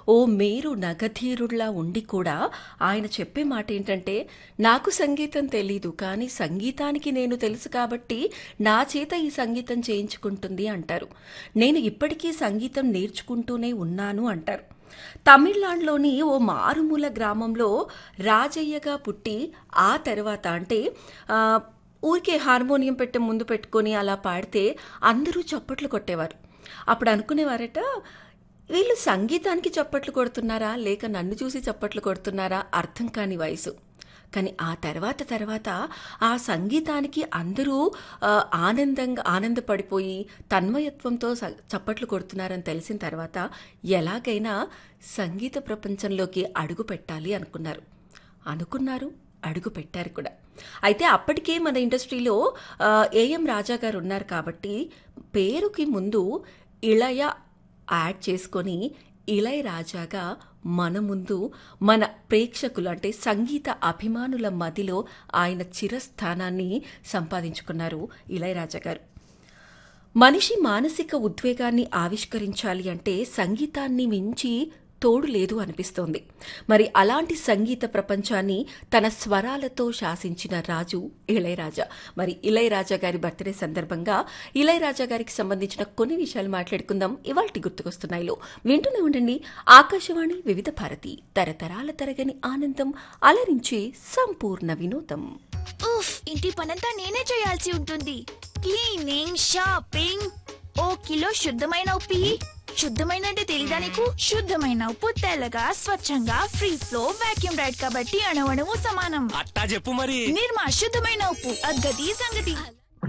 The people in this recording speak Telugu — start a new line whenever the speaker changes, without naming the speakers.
ఓ మేరు నగధీరుడిలా ఉండి కూడా ఆయన చెప్పే మాట ఏంటంటే నాకు సంగీతం తెలీదు కానీ సంగీతానికి నేను తెలుసు కాబట్టి నా చేత ఈ సంగీతం చేయించుకుంటుంది అంటారు నేను ఇప్పటికీ సంగీతం నేర్చుకుంటూనే ఉన్నాను అంటారు తమిళనాడులోని ఓ మారుమూల గ్రామంలో రాజయ్యగా పుట్టి ఆ తర్వాత అంటే ఆ, ఊరికే హార్మోనియం పెట్టి ముందు పెట్టుకొని అలా పాడితే అందరూ చప్పట్లు కొట్టేవారు అప్పుడు అనుకునేవారట వీళ్ళు సంగీతానికి చప్పట్లు కొడుతున్నారా లేక నన్ను చూసి చప్పట్లు కొడుతున్నారా అర్థం కాని వయసు కానీ ఆ తర్వాత తర్వాత ఆ సంగీతానికి అందరూ ఆ, ఆనందంగా ఆనందపడిపోయి తన్మయత్వంతో స- చప్పట్లు కొడుతున్నారని తెలిసిన తర్వాత ఎలాగైనా సంగీత ప్రపంచంలోకి అడుగు పెట్టాలి అనుకున్నారు అనుకున్నారు అడుగు పెట్టారు కూడా అయితే అప్పటికే మన ఇండస్ట్రీలో ఆ, ఏఎం రాజా గారు ఉన్నారు కాబట్టి పేరుకి ముందు ఇళయ యాడ్ చేసుకొని ఇళయ రాజాగా మన ముందు మన ప్రేక్షకులు అంటే సంగీత అభిమానుల మదిలో ఆయన చిరస్థానాన్ని సంపాదించుకున్నారు ఇళయరాజా గారు మనిషి మానసిక ఉద్వేగాన్ని ఆవిష్కరించాలి అంటే సంగీతాన్ని మించి తోడు లేదు అనిపిస్తోంది మరి అలాంటి సంగీత ప్రపంచాన్ని తన స్వరాలతో శాసించిన రాజు ఇళయరాజా మరి ఇళయరాజా గారి బర్త్డే సందర్భంగా ఇళయరాజా గారికి సంబంధించిన కొన్ని విషయాలు మాట్లాడుకుందాం ఇవాల్టి గుర్తుకొస్తున్నాయిలో వింటూనే ఉండండి ఆకాశవాణి వివిధ భారతి తరతరాల తరగని ఆనందం అలరించే సంపూర్ణ వినోదం
ఉఫ్ ఇంటి పనంతా నేనే చేయాల్సి ఉంటుంది క్లీనింగ్ షాపింగ్ ఓ కిలో శుద్ధమైన ఉప్పి శుద్ధమైన అంటే తెలీదా నీకు శుద్ధమైన ఉప్పు తెల్లగా స్వచ్ఛంగా ఫ్రీ ఫ్లో వాక్యూమ్ రైడ్ కాబట్టి అణవణము సమానం
అట్టా చెప్పు మరి
నిర్మా శుద్ధమైన ఉప్పు అద్గతి సంగతి